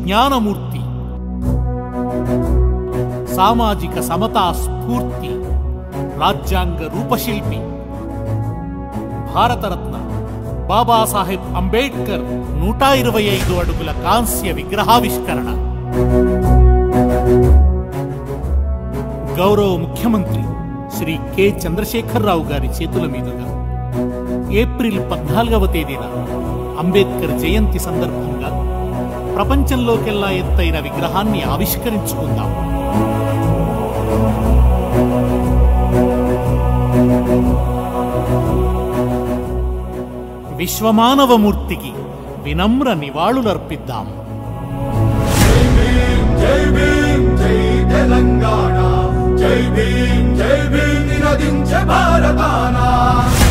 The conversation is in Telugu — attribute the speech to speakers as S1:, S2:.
S1: విజ్ఞానమూర్తి సామాజిక సమతా స్ఫూర్తి రాజ్యాంగ రూపశిల్పి భారతరత్న బాబాసాహెబ్ అంబేడ్కర్ నూట ఇరవై ఐదు అడుగుల కాంస్య విగ్రహావిష్కరణ గౌరవ ముఖ్యమంత్రి శ్రీ కె చంద్రశేఖరరావు గారి చేతుల మీదుగా ఏప్రిల్ పద్నాలుగవ తేదీన అంబేద్కర్ జయంతి సందర్భంగా ప్రపంచంలోకెల్లా ఎత్తైన విగ్రహాన్ని ఆవిష్కరించుకుందాం విశ్వమానవమూర్తికి వినమ్ర నివాళులర్పిద్దాం
S2: జై భీమ్ జై తెలంగాణ జై భీమ్ జై భీమ్ నినదించే భారతానా